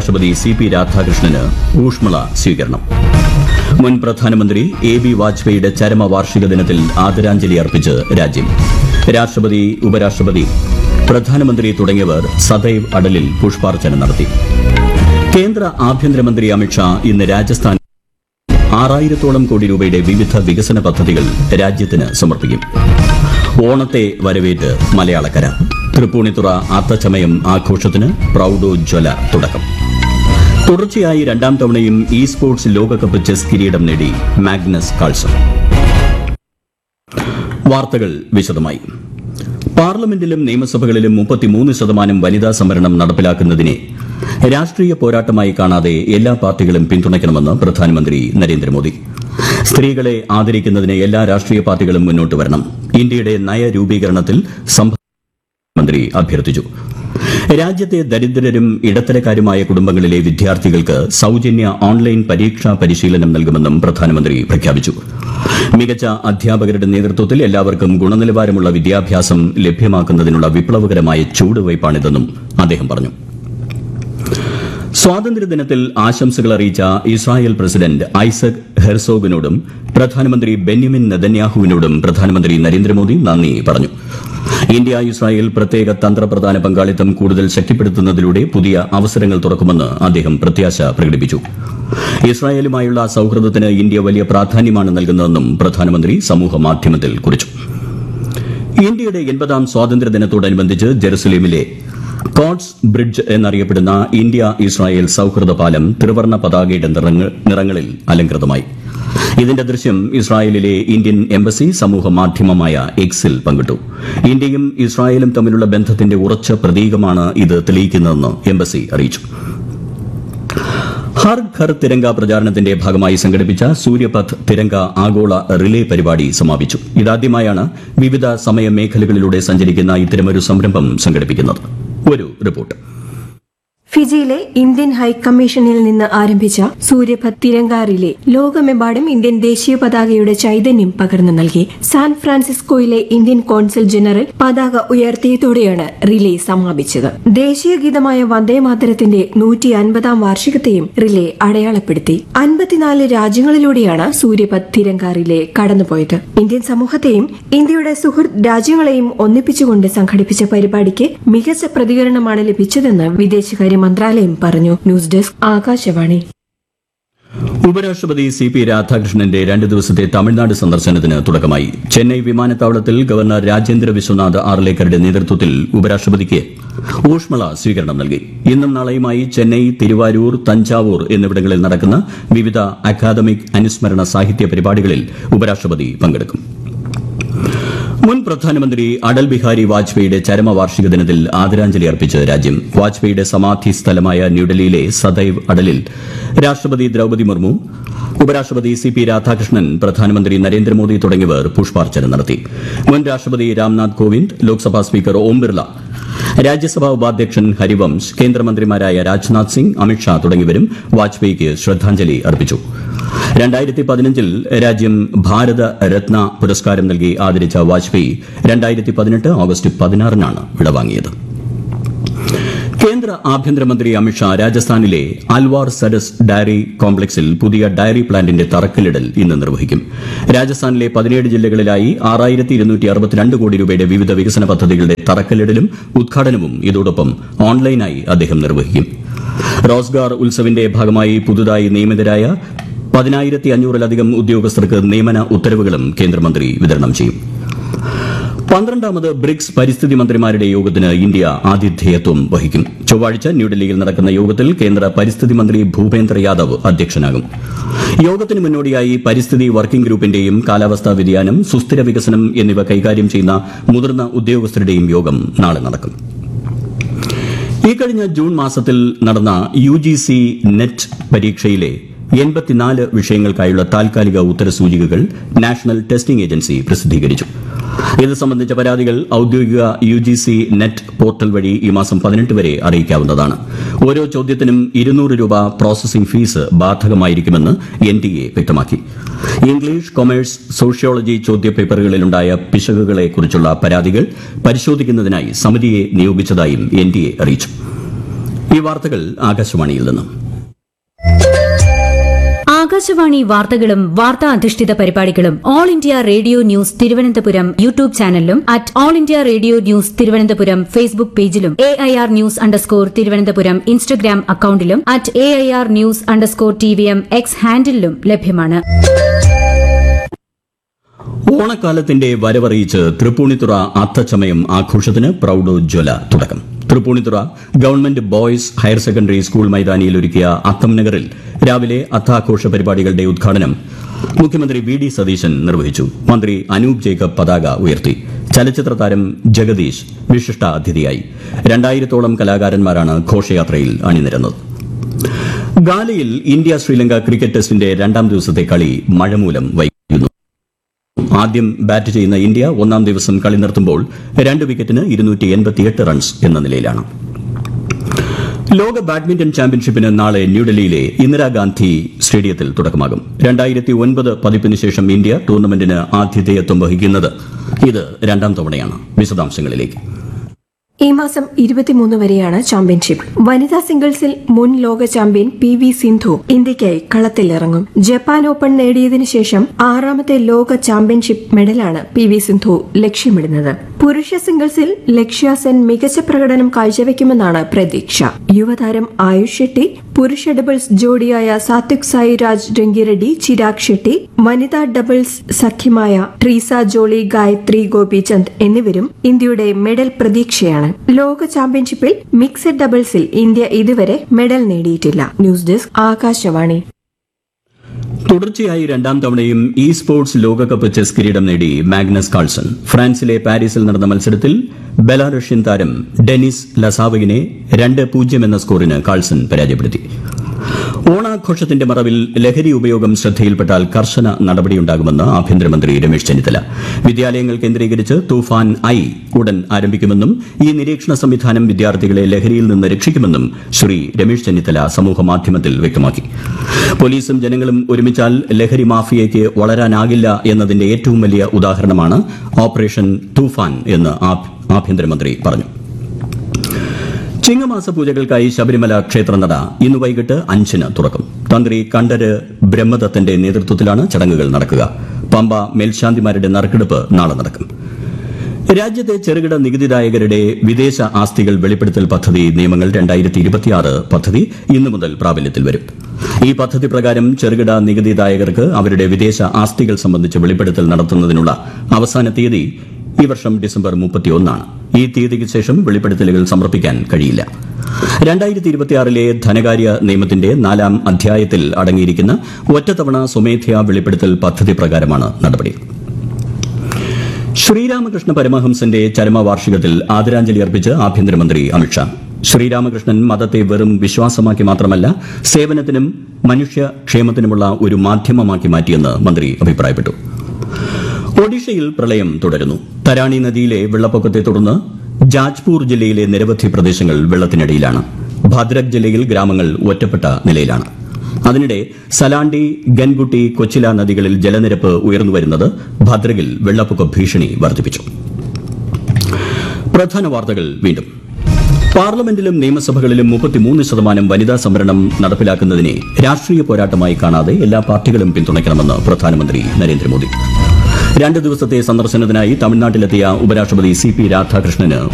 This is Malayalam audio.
ഉപരാഷ്ട്രപതി സി പി രാധാകൃഷ്ണന് ഊഷ്മള സ്വീകരണം മുൻ പ്രധാനമന്ത്രി എ ബി വാജ്പേയിയുടെ ചരമവാർഷിക ദിനത്തിൽ ആദരാഞ്ജലി അർപ്പിച്ച് രാജ്യം രാഷ്ട്രപതി ഉപരാഷ്ട്രപതി പ്രധാനമന്ത്രി തുടങ്ങിയവർ സദൈവ് അടലിൽ പുഷ്പാർച്ചന നടത്തി കേന്ദ്ര ആഭ്യന്തരമന്ത്രി അമിത്ഷാ ഇന്ന് രാജസ്ഥാൻ ആറായിരത്തോളം കോടി രൂപയുടെ വിവിധ വികസന പദ്ധതികൾ രാജ്യത്തിന് സമർപ്പിക്കും ഓണത്തെ വരവേറ്റ് മലയാളക്കര തൃപ്പൂണിത്തുറ അത്തച്ചമയം ആഘോഷത്തിന് പ്രൌഢോജ്വല തുടക്കം തുടർച്ചയായി രണ്ടാം തവണയും ഇ സ്പോർട്സ് ലോകകപ്പ് ചെസ് കിരീടം നേടി മാഗ്നസ് കാൾസൺ വാർത്തകൾ വിശദമായി പാർലമെന്റിലും നിയമസഭകളിലും മുപ്പത്തിമൂന്ന് ശതമാനം വനിതാ സംവരണം നടപ്പിലാക്കുന്നതിനെ രാഷ്ട്രീയ പോരാട്ടമായി കാണാതെ എല്ലാ പാർട്ടികളും പിന്തുണയ്ക്കണമെന്ന് പ്രധാനമന്ത്രി നരേന്ദ്രമോദി സ്ത്രീകളെ ആദരിക്കുന്നതിന് എല്ലാ രാഷ്ട്രീയ പാർട്ടികളും മുന്നോട്ട് വരണം ഇന്ത്യയുടെ നയരൂപീകരണത്തിൽ സംഭ മന്ത്രി അഭ്യർത്ഥിച്ചു രാജ്യത്തെ ദരിദ്രരും ഇടത്തരക്കാരുമായ കുടുംബങ്ങളിലെ വിദ്യാർത്ഥികൾക്ക് സൌജന്യ ഓൺലൈൻ പരീക്ഷാ പരിശീലനം നൽകുമെന്നും പ്രധാനമന്ത്രി പ്രഖ്യാപിച്ചു മികച്ച അധ്യാപകരുടെ നേതൃത്വത്തിൽ എല്ലാവർക്കും ഗുണനിലവാരമുള്ള വിദ്യാഭ്യാസം ലഭ്യമാക്കുന്നതിനുള്ള വിപ്ലവകരമായ ചുവടുവയ്പ്പാണിതെന്നും അദ്ദേഹം പറഞ്ഞു സ്വാതന്ത്ര്യദിനത്തിൽ ആശംസകൾ അറിയിച്ച ഇസ്രായേൽ പ്രസിഡന്റ് ഐസക് ഹെർസോഗിനോടും പ്രധാനമന്ത്രി ബെന്യമിൻ നെതന്യാഹുവിനോടും പ്രധാനമന്ത്രി നരേന്ദ്രമോദി നന്ദി പറഞ്ഞു ഇന്ത്യ ഇസ്രായേൽ പ്രത്യേക തന്ത്രപ്രധാന പങ്കാളിത്തം കൂടുതൽ ശക്തിപ്പെടുത്തുന്നതിലൂടെ പുതിയ അവസരങ്ങൾ തുറക്കുമെന്ന് അദ്ദേഹം പ്രത്യാശ പ്രകടിപ്പിച്ചു ഇസ്രായേലുമായുള്ള സൌഹൃദത്തിന് ഇന്ത്യ വലിയ പ്രാധാന്യമാണ് നൽകുന്നതെന്നും പ്രധാനമന്ത്രി സമൂഹമാധ്യമത്തിൽ കുറിച്ചു ഇന്ത്യയുടെ എൺപതാം സ്വാതന്ത്ര്യദിനത്തോടനുബന്ധിച്ച് ജെറുസലേമിലെ കോട്സ് ബ്രിഡ്ജ് എന്നറിയപ്പെടുന്ന ഇന്ത്യ ഇസ്രായേൽ സൌഹൃദ പാലം ത്രിവർണ്ണ പതാകയുടെ നിറങ്ങ- നിറങ്ങളിൽ അലങ്കൃതമായി ഇതിന്റെ ദൃശ്യം ഇസ്രായേലിലെ ഇന്ത്യൻ എംബസി സമൂഹ മാധ്യമമായ എക്സിൽ പങ്കിട്ടു ഇന്ത്യയും ഇസ്രായേലും തമ്മിലുള്ള ബന്ധത്തിന്റെ ഉറച്ച പ്രതീകമാണ് ഇത് തെളിയിക്കുന്നതെന്ന് എംബസി അറിയിച്ചു ഹർ ഘർ തിരങ്ക പ്രചാരണത്തിന്റെ ഭാഗമായി സംഘടിപ്പിച്ച സൂര്യപഥ് തിരങ്ക ആഗോള റിലേ പരിപാടി സമാപിച്ചു ഇതാദ്യമായാണ് വിവിധ സമയ മേഖലകളിലൂടെ സഞ്ചരിക്കുന്ന ഇത്തരമൊരു സംരംഭം സംഘടിപ്പിക്കുന്നത് ഒരു റിപ്പോർട്ട് ഫിജിയിലെ ഇന്ത്യൻ ഹൈക്കമ്മീഷനിൽ നിന്ന് ആരംഭിച്ച സൂര്യഭത് തിരങ്ക റിലേ ലോകമെമ്പാടും ഇന്ത്യൻ ദേശീയ പതാകയുടെ ചൈതന്യം പകർന്നു നൽകി സാൻ ഫ്രാൻസിസ്കോയിലെ ഇന്ത്യൻ കോൺസൽ ജനറൽ പതാക ഉയർത്തിയതോടെയാണ് റിലേ സമാപിച്ചത് ദേശീയ ഗീതമായ വന്ദേമാതരത്തിന്റെ നൂറ്റി അൻപതാം വാർഷികത്തെയും റിലേ അടയാളപ്പെടുത്തി അൻപത്തിനാല് രാജ്യങ്ങളിലൂടെയാണ് സൂര്യപത് തിരങ്ക റിലേ കടന്നുപോയത് ഇന്ത്യൻ സമൂഹത്തെയും ഇന്ത്യയുടെ സുഹൃത്ത് രാജ്യങ്ങളെയും ഒന്നിപ്പിച്ചുകൊണ്ട് സംഘടിപ്പിച്ച പരിപാടിക്ക് മികച്ച പ്രതികരണമാണ് ലഭിച്ചതെന്ന് വിദേശകാര്യ മന്ത്രാലയം പറഞ്ഞു ന്യൂസ് ഡെസ്ക് ആകാശവാണി ഉപരാഷ്ട്രപതി സി പി രാധാകൃഷ്ണന്റെ രണ്ട് ദിവസത്തെ തമിഴ്നാട് സന്ദർശനത്തിന് തുടക്കമായി ചെന്നൈ വിമാനത്താവളത്തിൽ ഗവർണർ രാജേന്ദ്ര വിശ്വനാഥ് ആർലേക്കറുടെ നേതൃത്വത്തിൽ ഉപരാഷ്ട്രപതിക്ക് ഊഷ്മള സ്വീകരണം നൽകി ഇന്നും നാളെയുമായി ചെന്നൈ തിരുവാരൂർ തഞ്ചാവൂർ എന്നിവിടങ്ങളിൽ നടക്കുന്ന വിവിധ അക്കാദമിക് അനുസ്മരണ സാഹിത്യ പരിപാടികളിൽ ഉപരാഷ്ട്രപതി പങ്കെടുക്കും മുൻ പ്രധാനമന്ത്രി അടൽ ബിഹാരി വാജ്പേയിയുടെ ചരമവാർഷിക ദിനത്തിൽ ആദരാഞ്ജലി അർപ്പിച്ച് രാജ്യം വാജ്പേയിയുടെ സമാധി സ്ഥലമായ ന്യൂഡൽഹിയിലെ സദൈവ് അടലിൽ രാഷ്ട്രപതി ദ്രൌപതി മുർമു ഉപരാഷ്ട്രപതി സി പി രാധാകൃഷ്ണൻ പ്രധാനമന്ത്രി നരേന്ദ്രമോദി തുടങ്ങിയവർ പുഷ്പാർച്ചന നടത്തി മുൻ രാഷ്ട്രപതി രാംനാഥ് കോവിന്ദ് ലോക്സഭാ സ്പീക്കർ ഓം ബിർള രാജ്യസഭാ ഉപാധ്യക്ഷൻ ഹരിവംശ് കേന്ദ്രമന്ത്രിമാരായ രാജ്നാഥ് സിംഗ് അമിത്ഷാ തുടങ്ങിയവരും വാജ്പേയിക്ക് ശ്രദ്ധാഞ്ജലി അർപ്പിച്ചു രണ്ടായിരത്തി പതിനഞ്ചിൽ രാജ്യം ഭാരത രത്ന പുരസ്കാരം നൽകി ആദരിച്ച വാജ്പേയി രണ്ടായിരത്തി പതിനെട്ട് ഓഗസ്റ്റ് പതിനാറിനാണ് വിടവാങ്ങിയത് കേന്ദ്ര ആഭ്യന്തരമന്ത്രി അമിത്ഷാ രാജസ്ഥാനിലെ അൽവാർ സരസ് ഡയറി കോംപ്ലക്സിൽ പുതിയ ഡയറി പ്ലാന്റിന്റെ തറക്കല്ലിടൽ ഇന്ന് നിർവഹിക്കും രാജസ്ഥാനിലെ പതിനേഴ് ജില്ലകളിലായി ആറായിരത്തി ഇരുന്നൂറ്റി അറുപത്തിരണ്ട് കോടി രൂപയുടെ വിവിധ വികസന പദ്ധതികളുടെ തറക്കല്ലിടലും ഉദ്ഘാടനവും ഇതോടൊപ്പം ഓൺലൈനായി അദ്ദേഹം നിർവഹിക്കും റോസ്ഗാർ ഉത്സവിന്റെ ഭാഗമായി പുതുതായി നിയമിതരായ പതിനായിരത്തി അഞ്ഞൂറിലധികം ഉദ്യോഗസ്ഥർക്ക് നിയമന ഉത്തരവുകളും കേന്ദ്രമന്ത്രി വിതരണം ചെയ്യും പന്ത്രണ്ടാമത് ബ്രിക്സ് പരിസ്ഥിതി മന്ത്രിമാരുടെ യോഗത്തിന് ഇന്ത്യ ആതിഥേയത്വം വഹിക്കും ചൊവ്വാഴ്ച ന്യൂഡൽഹിയിൽ നടക്കുന്ന യോഗത്തിൽ കേന്ദ്ര പരിസ്ഥിതി മന്ത്രി ഭൂപേന്ദ്ര യാദവ് അധ്യക്ഷനാകും യോഗത്തിന് മുന്നോടിയായി പരിസ്ഥിതി വർക്കിംഗ് ഗ്രൂപ്പിന്റെയും കാലാവസ്ഥാ വ്യതിയാനം സുസ്ഥിര വികസനം എന്നിവ കൈകാര്യം ചെയ്യുന്ന മുതിർന്ന ഉദ്യോഗസ്ഥരുടെയും യോഗം നാളെ നടക്കും ഇക്കഴിഞ്ഞ ജൂൺ മാസത്തിൽ നടന്ന യു ജി സി നെറ്റ് പരീക്ഷയിലെ എൺപത്തിനാല് വിഷയങ്ങൾക്കായുള്ള താൽക്കാലിക ഉത്തരസൂചികകൾ നാഷണൽ ടെസ്റ്റിംഗ് ഏജൻസി പ്രസിദ്ധീകരിച്ചു ഇത് സംബന്ധിച്ച പരാതികൾ ഔദ്യോഗിക U G C net portal വഴി ഈ മാസം പതിനെട്ട് വരെ അറിയിക്കാവുന്നതാണ് ഓരോ ചോദ്യത്തിനും ഇരുന്നൂറ് രൂപ പ്രോസസിംഗ് ഫീസ് ബാധകമായിരിക്കുമെന്ന് എൻ ടി എ വ്യക്തമാക്കി ഇംഗ്ലീഷ് കൊമേഴ്സ് സോഷ്യോളജി ചോദ്യപേപ്പറുകളിലുണ്ടായ പിശകുകളെക്കുറിച്ചുള്ള പരാതികൾ പരിശോധിക്കുന്നതിനായി സമിതിയെ നിയോഗിച്ചതായും എൻ ടി എ അറിയിച്ചു ഈ വാർത്തകൾ ആകാശവാണിയിൽ നിന്നും ആകാശവാണി വാർത്തകളും വാർത്താ അധിഷ്ഠിത പരിപാടികളും all India radio news Thiruvananthapuram YouTube ചാനലിലും at all India radio news Thiruvananthapuram Facebook പേജിലും A I R news underscore Thiruvananthapuram Instagram അക്കൌണ്ടിലും at A I R news underscore T V M X ഹാൻഡിലും ലഭ്യമാണ് ഓണക്കാലത്തിന്റെ വരവറിയിച്ച് തൃപ്പൂണിത്തുറ അത്തച്ചമയം ആഘോഷത്തിന് പ്രൌഢോജ്വല തുടക്കം Thrippunithura government boys higher secondary school മൈതാനിയിൽ ഒരുക്കിയ അത്തം നഗറിൽ രാവിലെ അത്താഘോഷ പരിപാടികളുടെ ഉദ്ഘാടനം മുഖ്യമന്ത്രി വി ഡി സതീശൻ നിർവഹിച്ചു മന്ത്രി അനൂപ് ജേക്കബ് പതാക ഉയർത്തി ചലച്ചിത്ര താരം ജഗദീഷ് വിശിഷ്ട അതിഥിയായി രണ്ടായിരത്തോളം കലാകാരന്മാരാണ് ഘോഷയാത്രയിൽ അണിനിരന്നത് ഗാലയിൽ ഇന്ത്യ ശ്രീലങ്ക ക്രിക്കറ്റ് ടെസ്റ്റിന്റെ രണ്ടാം ദിവസത്തെ കളി മഴ മൂലം വൈകുന്നു ആദ്യം ബാറ്റ് ചെയ്യുന്ന ഇന്ത്യ ഒന്നാം ദിവസം കളി നിർത്തുമ്പോൾ രണ്ട് വിക്കറ്റിന് ഇരുന്നൂറ്റി എൺപത്തിയെട്ട് റൺസ് എന്ന നിലയിലാണ് ലോക ബാഡ്മിന്റൺ ചാമ്പ്യൻഷിപ്പിന് നാളെ ന്യൂഡൽഹിയിലെ ഇന്ദിരാഗാന്ധി സ്റ്റേഡിയത്തിൽ തുടക്കമാകും രണ്ടായിരത്തി ഒൻപത് പതിപ്പിന് ശേഷം ഇന്ത്യ ടൂർണമെന്റിന് ആതിഥേയത്വം വഹിക്കുന്നത് ഇത് രണ്ടാം തവണയാണ് വിശദാംശങ്ങളിലേക്ക് ഈ മാസം ഇരുപത്തിമൂന്ന് വരെയാണ് ചാമ്പ്യൻഷിപ്പ് വനിതാ സിംഗിൾസിൽ മുൻ ലോക ചാമ്പ്യൻ പി വി സിന്ധു ഇന്ത്യയ്ക്കായി കളത്തിലിറങ്ങും ജപ്പാൻ ഓപ്പൺ നേടിയതിനു ശേഷം ആറാമത്തെ ലോക ചാമ്പ്യൻഷിപ്പ് മെഡലാണ് പി വി സിന്ധു ലക്ഷ്യമിടുന്നത് പുരുഷ സിംഗിൾസിൽ ലക്ഷ്യ സെൻ മികച്ച പ്രകടനം കാഴ്ചവെക്കുമെന്നാണ് പ്രതീക്ഷ യുവതാരം ആയുഷ് ഷെട്ടി പുരുഷ ഡബിൾസ് ജോഡിയായ സാത്വിക് സായി രാജ് രംഗിറെഡ്ഡി ചിരാഗ് ഷെട്ടി വനിതാ ഡബിൾസ് സഖ്യമായ ട്രീസ ജോളി ഗായത്രി ഗോപിചന്ദ് എന്നിവരും ഇന്ത്യയുടെ മെഡൽ പ്രതീക്ഷയാണ് ലോക ചാമ്പ്യൻഷിപ്പിൽ മിക്സഡ് ഡബിൾസിൽ ഇന്ത്യ ഇതുവരെ മെഡൽ നേടിയിട്ടില്ല ന്യൂസ് ഡെസ്ക് ആകാശവാണി തുടർച്ചയായി രണ്ടാം തവണയും ഇ സ്പോർട്സ് ലോകകപ്പ് ചെസ് കിരീടം നേടി മാഗ്നസ് കാൾസൺ ഫ്രാൻസിലെ പാരീസിൽ നടന്ന മത്സരത്തിൽ ബെലാറഷ്യൻ താരം ഡെനിസ് ലസാവകിനെ രണ്ട് പൂജ്യം എന്ന സ്കോറിന് കാൾസൺ പരാജയപ്പെടുത്തി ഓണാഘോഷത്തിന്റെ മറവിൽ ലഹരി ഉപയോഗം ശ്രദ്ധയിൽപ്പെട്ടാൽ കർശന നടപടിയുണ്ടാകുമെന്ന് ആഭ്യന്തരമന്ത്രി രമേശ് ചെന്നിത്തല വിദ്യാലയങ്ങൾ കേന്ദ്രീകരിച്ച് തൂഫാൻ ഐ ഉടൻ ആരംഭിക്കുമെന്നും ഈ നിരീക്ഷണ സംവിധാനം വിദ്യാർത്ഥികളെ ലഹരിയിൽ നിന്ന് രക്ഷിക്കുമെന്നും ശ്രീ രമേശ് ചെന്നിത്തല സമൂഹമാധ്യമത്തിൽ വ്യക്തമാക്കി പോലീസും ജനങ്ങളും ഒരുമിച്ചാൽ ലഹരി മാഫിയയ്ക്ക് വളരാനാകില്ല എന്നതിന്റെ ഏറ്റവും വലിയ ഉദാഹരണമാണ് ഓപ്പറേഷൻ തൂഫാൻ എന്ന് ആഭ്- ആഭ്യന്തരമന്ത്രി പറഞ്ഞു ചിങ്ങമാസ പൂജകൾക്കായി ശബരിമല ക്ഷേത്രനട ഇന്ന് വൈകിട്ട് അഞ്ചിന് തുറക്കും തന്ത്രി കണ്ഠര് ബ്രഹ്മദത്തന്റെ നേതൃത്വത്തിലാണ് ചടങ്ങുകൾ നടക്കുക പമ്പ മേൽശാന്തിമാരുടെ നറുക്കെടുപ്പ് നാളെ നടക്കും രാജ്യത്തെ ചെറുകിട നികുതിദായകരുടെ വിദേശ ആസ്തികൾ വെളിപ്പെടുത്തൽ പദ്ധതി നിയമങ്ങൾ രണ്ടായിരത്തി ഇരുപത്തിയാറ് പദ്ധതി ഇന്നു മുതൽ പ്രാബല്യത്തിൽ വരും ഈ പദ്ധതി പ്രകാരം ചെറുകിട നികുതിദായകർക്ക് അവരുടെ വിദേശ ആസ്തികൾ സംബന്ധിച്ച് വെളിപ്പെടുത്തൽ നടത്തുന്നതിനുള്ള അവസാന തീയതി ഈ വർഷം ഡിസംബർ മുപ്പത്തിയൊന്നാണ് ഈ തീയതിക്ക് ശേഷം വെളിപ്പെടുത്തലുകൾ സമർപ്പിക്കാൻ കഴിയില്ല രണ്ടായിരത്തി ഇരുപത്തിയാറിലെ ധനകാര്യ നിയമത്തിന്റെ നാലാം അധ്യായത്തിൽ അടങ്ങിയിരിക്കുന്ന ഒറ്റത്തവണ സ്വമേധയാ വെളിപ്പെടുത്തൽ പദ്ധതി പ്രകാരമാണ് നടപടി ശ്രീരാമകൃഷ്ണ പരമഹംസന്റെ ചരമവാർഷികത്തിൽ ആദരാഞ്ജലി അർപ്പിച്ച് ആഭ്യന്തരമന്ത്രി അമിത്ഷാ ശ്രീരാമകൃഷ്ണൻ മതത്തെ വെറും വിശ്വാസമാക്കി മാത്രമല്ല സേവനത്തിനും മനുഷ്യക്ഷേമത്തിനുമുള്ള ഒരു മാധ്യമമാക്കി മാറ്റിയെന്ന് മന്ത്രി അഭിപ്രായപ്പെട്ടു ഒഡീഷയിൽ പ്രളയം തുടരുന്നു തരാണി നദിയിലെ വെള്ളപ്പൊക്കത്തെ തുടർന്ന് ജാജ്പൂർ ജില്ലയിലെ നിരവധി പ്രദേശങ്ങൾ വെള്ളത്തിനടിയിലാണ് ഭദ്രക് ജില്ലയിൽ ഗ്രാമങ്ങൾ ഒറ്റപ്പെട്ട നിലയിലാണ് അതിനിടെ സലാണ്ടി ഗൻഗുട്ടി കൊച്ചില നദികളിൽ ജലനിരപ്പ് ഉയർന്നുവരുന്നത് ഭദ്രകിൽ വെള്ളപ്പൊക്ക ഭീഷണി വർദ്ധിപ്പിച്ചു പ്രധാന വാർത്തകൾ വീണ്ടും പാർലമെന്റിലും നിയമസഭകളിലും മുപ്പത്തിമൂന്ന് ശതമാനം വനിതാ സംവരണം നടപ്പിലാക്കുന്നതിനെ രാഷ്ട്രീയ പോരാട്ടമായി കാണാതെ എല്ലാ പാർട്ടികളും പിന്തുണയ്ക്കണമെന്ന് പ്രധാനമന്ത്രി നരേന്ദ്രമോദി രണ്ട് ദിവസത്തെ സന്ദർശനത്തിനായി തമിഴ്നാട്ടിലെത്തിയ ഉപരാഷ്ട്രപതി സി പി രാധാകൃഷ്ണന്